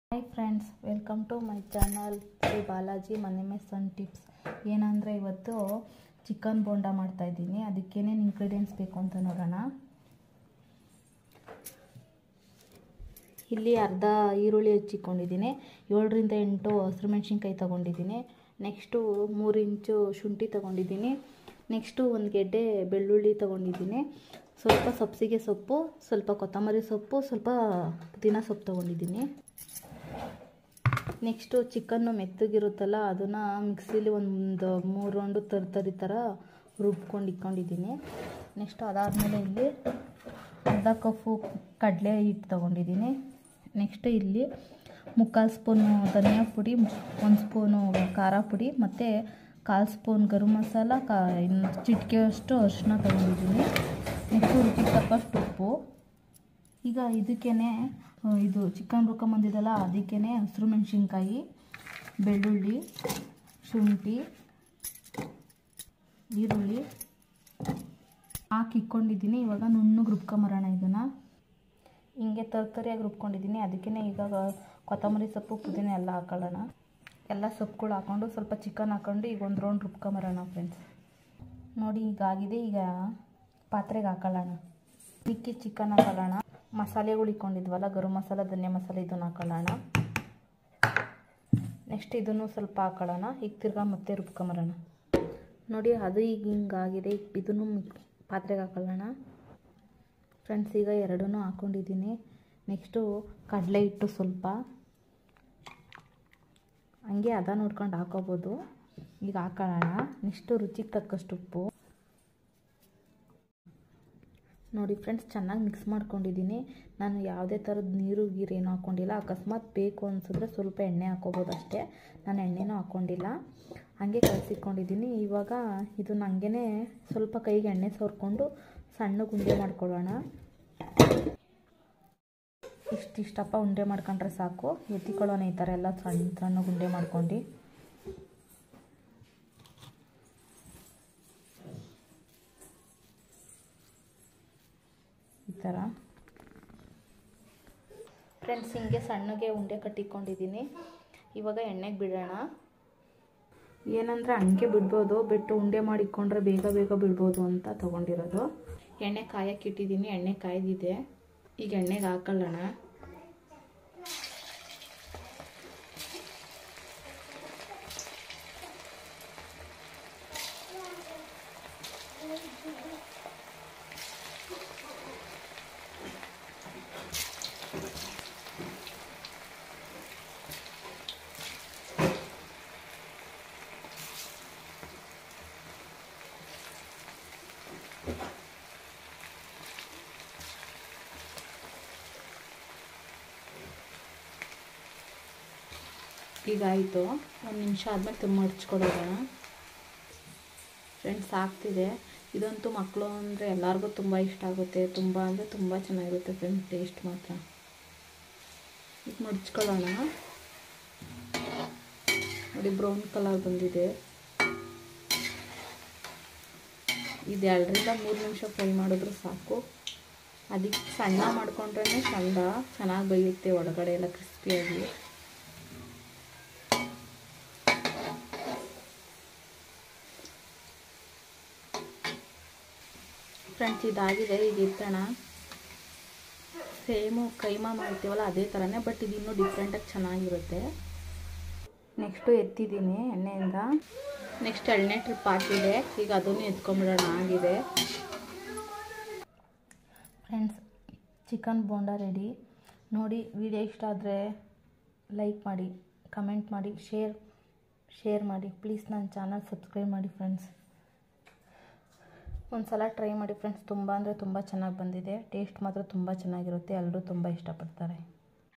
hi friends welcome to my channel Shri Balaji ಮನೆ mason tips ಏನಂದರೆ ಇವತ್ತು ಚಿಕನ್ ಬೋಂಡ ಮಾಡ್ತಾಯಿದ್ದೀನಿ ಅದಕ್ಕೇನೇನು ಇಂಗ್ರೀಡಿಯೆಂಟ್ಸ್ ಬೇಕು ಅಂತ ನೋಡೋಣ ಇಲ್ಲಿ ಅರ್ಧ ಈರುಳ್ಳಿ ಹೆಚ್ಚಿಕೊಂಡಿದ್ದೀನಿ ಏಳರಿಂದ ಎಂಟು ಹಸಿರು ಮೆಣಸಿನ್ಕಾಯಿ ತೊಗೊಂಡಿದ್ದೀನಿ ನೆಕ್ಸ್ಟು ಮೂರು ಇಂಚು ಶುಂಠಿ ತೊಗೊಂಡಿದ್ದೀನಿ ನೆಕ್ಸ್ಟು ಒಂದು ಗೆಡ್ಡೆ ಬೆಳ್ಳುಳ್ಳಿ ತೊಗೊಂಡಿದ್ದೀನಿ ಸ್ವಲ್ಪ ಸಬ್ಸಿಗೆ ಸೊಪ್ಪು ಸ್ವಲ್ಪ ಕೊತ್ತಂಬರಿ ಸೊಪ್ಪು ಸ್ವಲ್ಪ ಪುದೀನ ಸೊಪ್ಪು ತೊಗೊಂಡಿದ್ದೀನಿ ನೆಕ್ಸ್ಟು ಚಿಕನ್ನು ಮೆತ್ತಗಿರುತ್ತಲ್ಲ ಅದನ್ನು ಮಿಕ್ಸಿಲಿ ಒಂದು ಮೂರು ರೌಂಡು ತರ್ತರಿ ಥರ ರುಬ್ಕೊಂಡು ಇಟ್ಕೊಂಡಿದ್ದೀನಿ ನೆಕ್ಸ್ಟು ಅದಾದಮೇಲೆ ಇಲ್ಲಿ ಅರ್ಧ ಕಪ್ಪು ಕಡಲೆ ಹಿಟ್ಟು ತೊಗೊಂಡಿದ್ದೀನಿ ನೆಕ್ಸ್ಟ್ ಇಲ್ಲಿ ಮುಕ್ಕಾಲು ಸ್ಪೂನು ಧನಿಯಾ ಪುಡಿ ಒಂದು ಸ್ಪೂನು ಖಾರ ಪುಡಿ ಮತ್ತು ಕಾಲು ಸ್ಪೂನ್ ಗರಂ ಮಸಾಲ ಕಾ ಇನ್ನು ಚಿಟಿಕೆಯಷ್ಟು ಅರಿಶಿನ ತೊಗೊಂಡಿದ್ದೀನಿ ನೆಕ್ಸ್ಟು ರುಚಿಗೆ ತಕ್ಕಷ್ಟು ಉಪ್ಪು ಈಗ ಇದಕ್ಕೇ ಇದು ಚಿಕನ್ ರುಬ್ಕೊಂಬಂದಿದ್ದಲ್ಲ ಅದಕ್ಕೇ ಹಸಿರು ಮೆಣಸಿನ್ಕಾಯಿ ಬೆಳ್ಳುಳ್ಳಿ ಶುಂಠಿ ಈರುಳ್ಳಿ ಹಾಕಿ ಇಟ್ಕೊಂಡಿದ್ದೀನಿ ಇವಾಗ ನುಣ್ಣಗೆ ರುಬ್ಕೊಂಬರೋಣ ಇದನ್ನು ಹಿಂಗೆ ತರ್ತರಿಯಾಗಿ ರುಬ್ಕೊಂಡಿದ್ದೀನಿ ಅದಕ್ಕೇ ಈಗ ಕೊತ್ತಂಬರಿ ಸೊಪ್ಪು ಪುದೀನ ಎಲ್ಲ ಹಾಕೊಳ್ಳೋಣ ಎಲ್ಲ ಸೊಪ್ಪುಗಳು ಹಾಕ್ಕೊಂಡು ಸ್ವಲ್ಪ ಚಿಕನ್ ಹಾಕ್ಕೊಂಡು ಈಗ ಒಂದು ರೌಂಡ್ ರುಬ್ಕೊಂಬರೋಣ ಫ್ರೆಂಡ್ಸ್ ನೋಡಿ ಈಗ ಆಗಿದೆ ಈಗ ಪಾತ್ರೆಗೆ ಹಾಕೊಳ್ಳೋಣ ಮಿಕ್ಕಿ ಚಿಕನ್ ಹಾಕೊಳ್ಳೋಣ ಮಸಾಲೆಗಳು ಇಟ್ಕೊಂಡಿದ್ವಲ್ಲ ಗರಂ ಮಸಾಲ ಧನಿಯಾ ಮಸಾಲೆ ಇದನ್ನು ಹಾಕೊಳ್ಳೋಣ ನೆಕ್ಸ್ಟ್ ಇದನ್ನು ಸ್ವಲ್ಪ ಹಾಕೊಳ್ಳೋಣ ಈಗ ತಿರ್ಗಾ ಮತ್ತೆ ರುಬ್ಕೊಂಬರೋಣ ನೋಡಿ ಅದು ಈಗ ಹಿಂಗಾಗಿದೆ ಇದನ್ನು ಪಾತ್ರೆಗೆ ಹಾಕೊಳ್ಳೋಣ ಫ್ರೆಂಡ್ಸ್ ಈಗ ಎರಡೂ ಹಾಕ್ಕೊಂಡಿದ್ದೀನಿ ನೆಕ್ಸ್ಟು ಕಡಲೆ ಹಿಟ್ಟು ಸ್ವಲ್ಪ ಹಂಗೆ ಅದ ನೋಡ್ಕೊಂಡು ಹಾಕೋಬೋದು ಈಗ ಹಾಕೊಳ್ಳೋಣ ನೆಕ್ಸ್ಟು ರುಚಿಗೆ ತಕ್ಕಷ್ಟು ಉಪ್ಪು ನೋಡಿ ಫ್ರೆಂಡ್ಸ್ ಚೆನ್ನಾಗಿ ಮಿಕ್ಸ್ ಮಾಡ್ಕೊಂಡಿದ್ದೀನಿ ನಾನು ಯಾವುದೇ ಥರದ ನೀರು ಗೀರು ಏನೂ ಹಾಕ್ಕೊಂಡಿಲ್ಲ ಅಕಸ್ಮಾತ್ ಬೇಕು ಅನಿಸಿದ್ರೆ ಸ್ವಲ್ಪ ಎಣ್ಣೆ ಹಾಕೋಬೋದು ಅಷ್ಟೇ ನಾನು ಎಣ್ಣೆನೂ ಹಾಕ್ಕೊಂಡಿಲ್ಲ ಹಾಗೆ ಕಲಸಿಟ್ಕೊಂಡಿದ್ದೀನಿ ಇವಾಗ ಇದನ್ನ ಹಂಗೆ ಸ್ವಲ್ಪ ಕೈಗೆ ಎಣ್ಣೆ ಸೋರ್ಕೊಂಡು ಸಣ್ಣ ಗುಂಡೆ ಮಾಡ್ಕೊಳ್ಳೋಣ ಇಷ್ಟಿಷ್ಟಪ್ಪ ಉಂಡೆ ಮಾಡ್ಕೊಂಡ್ರೆ ಸಾಕು ಎತ್ತಿಕೊಳ್ಳೋಣ ಈ ಥರ ಎಲ್ಲ ಸಣ್ಣ ಸಣ್ಣ ಗುಂಡೆ ಮಾಡ್ಕೊಂಡು ಈ ಥರ ಫ್ರೆಂಡ್ಸ್ ಹಿಂಗೆ ಸಣ್ಣಗೆ ಉಂಡೆ ಕಟ್ಟಿಕೊಂಡಿದ್ದೀನಿ ಇವಾಗ ಎಣ್ಣೆಗೆ ಬಿಡೋಣ ಏನಂದರೆ ಹಂಗೆ ಬಿಡ್ಬೋದು ಬಿಟ್ಟು ಉಂಡೆ ಮಾಡಿಕೊಂಡ್ರೆ ಬೇಗ ಬೇಗ ಬಿಡ್ಬೋದು ಅಂತ ತೊಗೊಂಡಿರೋದು ಎಣ್ಣೆ ಕಾಯಕ್ಕೆ ಇಟ್ಟಿದ್ದೀನಿ ಎಣ್ಣೆ ಕಾಯ್ದಿದೆ ಈಗ ಎಣ್ಣೆಗೆ ಹಾಕೊಳ್ಳೋಣ ಈಗ ಆಯಿತು ಒಂದು ನಿಮಿಷ ಆದಮೇಲೆ ತುಂಬ ಹಚ್ಕೊಡೋಣ ಫ್ರೆಂಡ್ಸ್ ಆಗ್ತಿದೆ ಇದಂತೂ ಮಕ್ಕಳು ಅಂದರೆ ಎಲ್ಲರಿಗೂ ತುಂಬ ಇಷ್ಟ ಆಗುತ್ತೆ ತುಂಬ ಅಂದರೆ ತುಂಬ ಚೆನ್ನಾಗಿರುತ್ತೆ ಫ್ರೆಂಡ್ಸ್ ಟೇಸ್ಟ್ ಮಾತ್ರ ಈಗ ಮಡ್ಚ್ಕೊಳ್ಳೋಣ ನೋಡಿ ಬ್ರೌನ್ ಕಲರ್ ಬಂದಿದೆ ಇದು ಎರಡರಿಂದ ಮೂರು ನಿಮಿಷ ಫ್ರೈ ಮಾಡಿದ್ರು ಸಾಕು ಅದಕ್ಕೆ ಸಣ್ಣ ಮಾಡ್ಕೊಂಡ್ರೆ ಚಂದ ಚೆನ್ನಾಗಿ ಬೇಯುತ್ತೆ ಒಳಗಡೆ ಎಲ್ಲ ಕ್ರಿಸ್ಪಿಯಾಗಿ ಫ್ರೆಂಡ್ಸ್ ಇದಾಗಿದೆ ಈಗ ಇರ್ತಣ ಸೇಮು ಕೈಮಾ ಮಾಡ್ತೀವಲ್ಲ ಅದೇ ಥರನೇ ಬಟ್ ಇದು ಇನ್ನೂ ಡಿಫ್ರೆಂಟಾಗಿ ಚೆನ್ನಾಗಿರುತ್ತೆ ನೆಕ್ಸ್ಟು ಎತ್ತಿದ್ದೀನಿ ಎಣ್ಣೆಯಿಂದ ನೆಕ್ಸ್ಟ್ ಎಣ್ಣೆ ಟ್ರಿಪ್ ಹಾಕಿದೆ ಈಗ ಅದನ್ನು ಎತ್ಕೊಂಡ್ಬಿಡೋಣ ಆಗಿದೆ ಫ್ರೆಂಡ್ಸ್ ಚಿಕನ್ ಬೋಂಡ ರೆಡಿ ನೋಡಿ ವಿಡಿಯೋ ಇಷ್ಟ ಆದರೆ ಲೈಕ್ ಮಾಡಿ ಕಮೆಂಟ್ ಮಾಡಿ ಶೇರ್ ಶೇರ್ ಮಾಡಿ ಪ್ಲೀಸ್ ನನ್ನ ಚಾನಲ್ ಸಬ್ಸ್ಕ್ರೈಬ್ ಮಾಡಿ ಫ್ರೆಂಡ್ಸ್ ಒಂದು ಸಲ ಟ್ರೈ ಮಾಡಿ ಫ್ರೆಂಡ್ಸ್ ತುಂಬ ಅಂದರೆ ತುಂಬ ಚೆನ್ನಾಗಿ ಬಂದಿದೆ ಟೇಸ್ಟ್ ಮಾತ್ರ ತುಂಬ ಚೆನ್ನಾಗಿರುತ್ತೆ ಎಲ್ಲರೂ ತುಂಬ ಇಷ್ಟಪಡ್ತಾರೆ